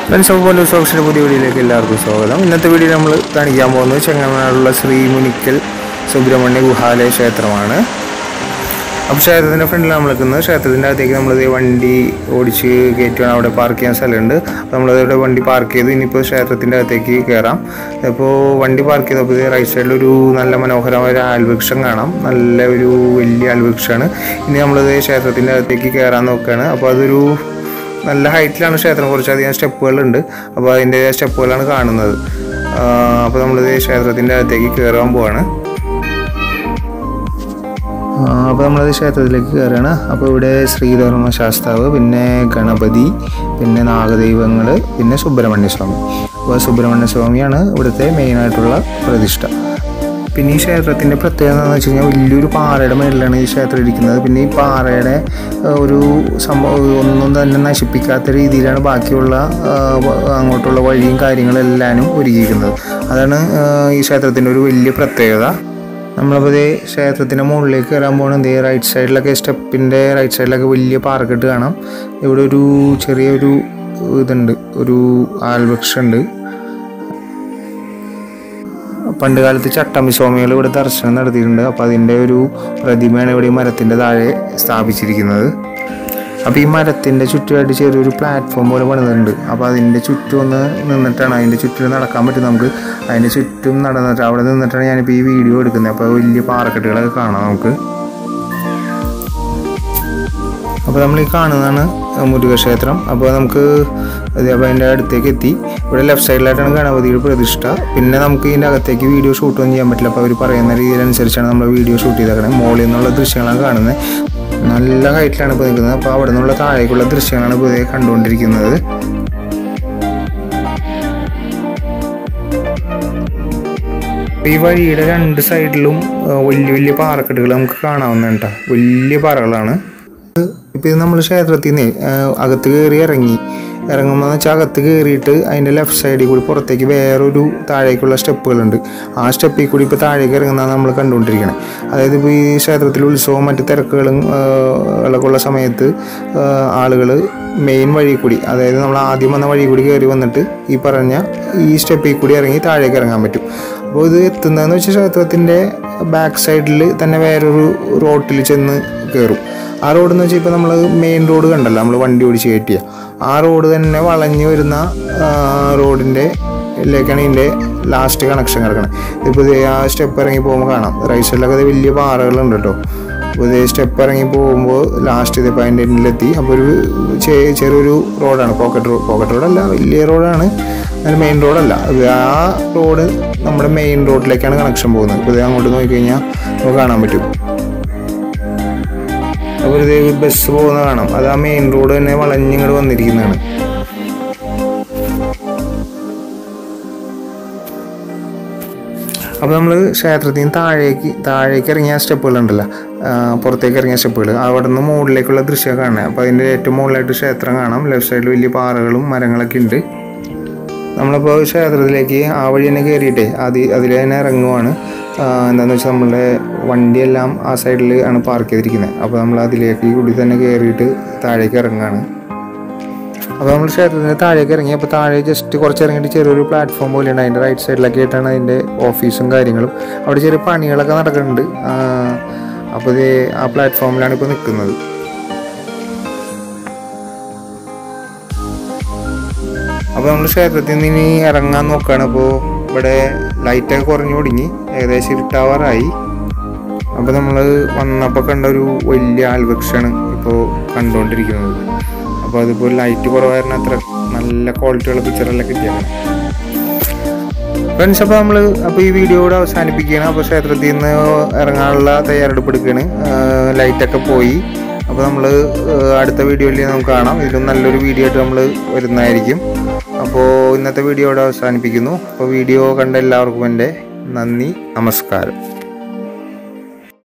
friends അപ്പോൾ പോലെ സോക്സിൻ്റെ പുതിയ വീഡിയോയിലേക്ക് എല്ലാവർക്കും സ്വാഗതം ഇന്നത്തെ വീഡിയോ നമ്മൾ കാണിക്കാൻ പോകുന്നത് ചെങ്ങനാടുള്ള ശ്രീ മുനിക്കൽ സുബ്രഹ്മണ്യ ഗുഹാലയ ക്ഷേത്രമാണ് അപ്പോൾ ക്ഷേത്രത്തിൻ്റെ ഫ്രണ്ടിൽ നമ്മൾ നിൽക്കുന്നത് ക്ഷേത്രത്തിൻ്റെ അകത്തേക്ക് നമ്മൾ വണ്ടി ഓടിച്ച് കയറ്റുകയാണ് അവിടെ പാർക്ക് ചെയ്യാൻ സ്ഥലമുണ്ട് അപ്പോൾ നമ്മളവിടെ വണ്ടി പാർക്ക് ചെയ്തു ഇനിയിപ്പോൾ ക്ഷേത്രത്തിൻ്റെ അകത്തേക്ക് കയറാം ഇപ്പോൾ വണ്ടി പാർക്ക് ചെയ്തപ്പോൾ റൈറ്റ് സൈഡിൽ ഒരു നല്ല മനോഹരമായ ഒരു ആൽവൃക്ഷം കാണാം നല്ല ഒരു വലിയ ആൽവൃക്ഷമാണ് ഇനി നമ്മളിത് ക്ഷേത്രത്തിൻ്റെ അകത്തേക്ക് കയറാൻ നോക്കുകയാണ് അപ്പോൾ അതൊരു നല്ല ഹൈറ്റിലാണ് ക്ഷേത്രം കുറച്ചധികം സ്റ്റെപ്പുകളുണ്ട് അപ്പോൾ അതിൻ്റെ സ്റ്റെപ്പുകളാണ് കാണുന്നത് അപ്പോൾ നമ്മളിത് ക്ഷേത്രത്തിൻ്റെ അകത്തേക്ക് കയറാൻ പോവാണ് അപ്പോൾ നമ്മളത് ക്ഷേത്രത്തിലേക്ക് കയറുകയാണ് അപ്പോൾ ഇവിടെ ശ്രീധർമ്മ ശാസ്താവ് പിന്നെ ഗണപതി പിന്നെ നാഗദൈവങ്ങൾ പിന്നെ സുബ്രഹ്മണ്യ സ്വാമി അപ്പോൾ സുബ്രഹ്മണ്യ സ്വാമിയാണ് ഇവിടുത്തെ മെയിനായിട്ടുള്ള പ്രതിഷ്ഠ പിന്നെ ഈ ക്ഷേത്രത്തിൻ്റെ പ്രത്യേകത എന്താണെന്ന് വെച്ച് കഴിഞ്ഞാൽ വലിയൊരു പാറയുടെ മേളിലാണ് ഈ ക്ഷേത്രം ഇരിക്കുന്നത് പിന്നെ ഈ പാറയുടെ ആ, ഒരു സംഭവം ഒന്നും തന്നെ നശിപ്പിക്കാത്ത രീതിയിലാണ് ബാക്കിയുള്ള ആ, വ- അങ്ങോട്ടുള്ള വഴിയും കാര്യങ്ങളെല്ലാനും ഒരുക്കിയിരിക്കുന്നത് അതാണ് ആ, ഈ ക്ഷേത്രത്തിൻ്റെ ഒരു വലിയ പ്രത്യേകത നമ്മളപ്പോൾ ഇതേ ക്ഷേത്രത്തിൻ്റെ മുകളിലേക്ക് കയറാൻ പോകുന്നത് ഇതേ റൈറ്റ് സൈഡിലൊക്കെ സ്റ്റെപ്പിൻ്റെ റൈറ്റ് സൈഡിലൊക്കെ വലിയ പാറക്കെട്ട് കാണാം ഇവിടെ ഒരു ചെറിയൊരു ഇതുണ്ട് ഒരു ആൽവൃക്ഷമുണ്ട് പണ്ട് കാലത്ത് ചട്ടമ്പി സ്വാമികൾ ഇവിടെ ദർശനം നടത്തിയിട്ടുണ്ട് അപ്പോൾ അതിൻ്റെ ഒരു പ്രതിമയാണ് ഇവിടെ ഈ മരത്തിൻ്റെ താഴെ സ്ഥാപിച്ചിരിക്കുന്നത് അപ്പോൾ ഈ മരത്തിൻ്റെ ചുറ്റുമായിട്ട് ചെറിയൊരു പ്ലാറ്റ്ഫോം പോലെ പണിതിട്ടുണ്ട് അപ്പോൾ അതിൻ്റെ ചുറ്റും ഒന്ന് നിന്നിട്ടാണ് അതിൻ്റെ ചുറ്റും നടക്കാൻ പറ്റും നമുക്ക് അതിൻ്റെ ചുറ്റും നടന്നിട്ട് അവിടെ നിന്നിട്ടാണ് ഞാനിപ്പോൾ ഈ വീഡിയോ എടുക്കുന്നത് അപ്പോൾ വലിയ പാറക്കെട്ടുകളൊക്കെ കാണാം നമുക്ക് അപ്പോൾ നമ്മൾ ഈ കാണുന്നതാണ് മുരുകക്ഷേത്രം അപ്പോൾ നമുക്ക് അത് അപ്പോൾ അതിൻ്റെ അടുത്തേക്ക് എത്തി ഇവിടെ ലെഫ്റ്റ് സൈഡിലായിട്ടാണ് ഗണപതിയുടെ പ്രതിഷ്ഠ പിന്നെ നമുക്ക് ഇതിൻ്റെ അകത്തേക്ക് വീഡിയോ ഷൂട്ടൊന്നും ചെയ്യാൻ പറ്റില്ല അപ്പോൾ അവർ പറയുന്ന രീതിയിലനുസരിച്ചാണ് നമ്മൾ വീഡിയോ ഷൂട്ട് ചെയ്തേക്കണത് മോളിൽ നിന്നുള്ള ദൃശ്യങ്ങളാണ് കാണുന്നത് നല്ല ഹൈറ്റിലാണ് ഇപ്പോൾ നിൽക്കുന്നത് അപ്പോൾ അവിടെ നിന്നുള്ള താഴേക്കുള്ള ദൃശ്യങ്ങളാണ് ഇപ്പോൾ ഇതേ കണ്ടുകൊണ്ടിരിക്കുന്നത് ഈ വഴിയുടെ രണ്ട് സൈഡിലും ആ, വലിയ വലിയ പാറക്കെട്ടുകൾ നമുക്ക് കാണാവുന്നതാണ് കേട്ടോ വലിയ പാറകളാണ് ഇപ്പം ഇത് നമ്മൾ ക്ഷേത്രത്തിൽ നിന്ന് അകത്ത് കയറി ഇറങ്ങി ഇറങ്ങുമ്പോൾ വെച്ചാൽ അകത്ത് കയറിയിട്ട് അതിൻ്റെ ലെഫ്റ്റ് സൈഡിൽ കൂടി പുറത്തേക്ക് വേറൊരു താഴേക്കുള്ള സ്റ്റെപ്പുകളുണ്ട് ആ സ്റ്റെപ്പിൽ കൂടി ഇപ്പോൾ താഴേക്ക് ഇറങ്ങുന്നതാണ് നമ്മൾ കണ്ടുകൊണ്ടിരിക്കുന്നത് അതായത് ഇപ്പോൾ ഈ ക്ഷേത്രത്തിൽ ഉത്സവവും മറ്റ് തിരക്കുകളും ഒക്കെ ഉള്ള സമയത്ത് ആളുകൾ മെയിൻ വഴി കൂടി അതായത് നമ്മൾ ആദ്യം വന്ന വഴി കൂടി കയറി വന്നിട്ട് ഈ പറഞ്ഞ ഈ സ്റ്റെപ്പിൽ കൂടി ഇറങ്ങി താഴേക്ക് ഇറങ്ങാൻ പറ്റും അപ്പോൾ ഇത് എത്തുന്നതെന്ന് വെച്ചാൽ ക്ഷേത്രത്തിൻ്റെ ബാക്ക് സൈഡിൽ തന്നെ വേറൊരു റോട്ടിൽ ചെന്ന് കയറും ആ റോഡ് എന്ന് വെച്ചാൽ ഇപ്പോൾ നമ്മൾ മെയിൻ റോഡ് കണ്ടല്ലോ നമ്മൾ വണ്ടി ഓടിച്ച് കയറ്റിയ ആ റോഡ് തന്നെ വളഞ്ഞു വരുന്ന ആ, റോഡിൻ്റെ ലേക്കാണ് ഇതിൻ്റെ ലാസ്റ്റ് കണക്ഷൻ കിടക്കുന്നത് ഇപ്പോൾ ഇത് ആ സ്റ്റെപ്പ് ഇറങ്ങി പോകുമ്പോൾ കാണാം റൈറ്റ് സൈഡിലൊക്കെ ഇത് വലിയ പാറകളുണ്ട് കേട്ടോ അപ്പോൾ ഇത് സ്റ്റെപ്പ് ഇറങ്ങി പോകുമ്പോൾ ലാസ്റ്റ് ഇതിപ്പോൾ അതിൻ്റെ എൻഡിലെത്തി അപ്പോൾ ഒരു ചെ- ചെറിയൊരു റോഡാണ് പോക്കറ്റ് റോഡ് പോക്കറ്റ് റോഡല്ല വലിയ റോഡാണ് അതിന് മെയിൻ റോഡല്ല അത് ആ റോഡ് നമ്മുടെ മെയിൻ റോഡിലേക്കാണ് കണക്ഷൻ പോകുന്നത് ഇപ്പോൾ ഇത് അങ്ങോട്ട് നോക്കിക്കഴിഞ്ഞാൽ നമുക്ക് കാണാൻ പറ്റും അപ്പോൾ ഇത് ബസ് പോകുന്ന കാണാം അത് ആ മെയിൻ റോഡ് തന്നെ വളഞ്ഞിങ്ങോട്ട് വന്നിരിക്കുന്നതാണ് അപ്പോൾ നമ്മൾ ക്ഷേത്രത്തിൽ നിന്ന് താഴേക്ക് താഴേക്ക് ഇറങ്ങിയ സ്റ്റെപ്പുകളുണ്ടല്ലോ ആ, പുറത്തേക്ക് ഇറങ്ങിയ സ്റ്റെപ്പുകൾ അവിടെ നിന്ന് മുകളിലേക്കുള്ള ദൃശ്യം കാണാം അപ്പോൾ അതിൻ്റെ ഏറ്റവും മുകളിലായിട്ട് ക്ഷേത്രം കാണാം ലെഫ്റ്റ് സൈഡിൽ വലിയ പാറകളും മരങ്ങളൊക്കെ ഉണ്ട് നമ്മളിപ്പോൾ ക്ഷേത്രത്തിലേക്ക് ആ വഴി തന്നെ കയറിയിട്ടേ അത് അതിൽ തന്നെ ഇറങ്ങുവാണ് ആ, എന്താണെന്ന് വെച്ചാൽ നമ്മളുടെ വണ്ടിയെല്ലാം ആ സൈഡിൽ ആണ് പാർക്ക് ചെയ്തിരിക്കുന്നത് അപ്പോൾ നമ്മൾ അതിലേക്ക് കൂടി തന്നെ കയറിയിട്ട് താഴേക്ക് ഇറങ്ങുകയാണ് അപ്പോൾ നമ്മൾ ക്ഷേത്രത്തിൻ്റെ താഴേക്ക് ഇറങ്ങി അപ്പോൾ താഴെ ജസ്റ്റ് കുറച്ച് ഇറങ്ങിയിട്ട് ചെറിയൊരു പ്ലാറ്റ്ഫോം പോലെയുണ്ട് അതിൻ്റെ റൈറ്റ് സൈഡിലൊക്കെ ആയിട്ടാണ് അതിൻ്റെ ഓഫീസും കാര്യങ്ങളും അവിടെ ചെറിയ പണികളൊക്കെ നടക്കുന്നുണ്ട് ആ, അപ്പോൾ ഇത് ആ പ്ലാറ്റ്ഫോമിലാണ് ഇപ്പോൾ നിൽക്കുന്നത് അപ്പോൾ നമ്മൾ ക്ഷേത്രത്തിൽ നിന്ന് ഇനി ഇറങ്ങാൻ നോക്കുകയാണ് അപ്പോൾ ഇവിടെ ലൈറ്റൊക്കെ കുറഞ്ഞു തുടങ്ങി ഏകദേശം ഇരുട്ടാവാറായി അപ്പോൾ നമ്മൾ വന്നപ്പോൾ കണ്ട ഒരു വലിയ ആൽവൃക്ഷമാണ് ഇപ്പോൾ കണ്ടുകൊണ്ടിരിക്കുന്നത് അപ്പോൾ അതിപ്പോൾ ലൈറ്റ് കുറവായിരുന്നു അത്ര നല്ല ക്വാളിറ്റിയുള്ള പിക്ചറെല്ലാം കിട്ടിയാണ് ഫ്രണ്ട്സ് അപ്പോൾ നമ്മൾ അപ്പോൾ ഈ വീഡിയോ കൂടെ അവസാനിപ്പിക്കുകയാണ് അപ്പോൾ ക്ഷേത്രത്തിൽ നിന്ന് ഇറങ്ങാനുള്ള തയ്യാറെടുപ്പ് എടുക്കുകയാണ് ലൈറ്റൊക്കെ പോയി അപ്പോൾ നമ്മൾ അടുത്ത വീഡിയോയിൽ നമുക്ക് കാണാം ഇതിലും നല്ലൊരു വീഡിയോ ആയിട്ട് നമ്മൾ വരുന്നതായിരിക്കും അപ്പോൾ ഇന്നത്തെ വീഡിയോ ഇവിടെ അവസാനിപ്പിക്കുന്നു അപ്പോൾ വീഡിയോ കണ്ട എല്ലാവർക്കും എൻ്റെ നന്ദി നമസ്കാരം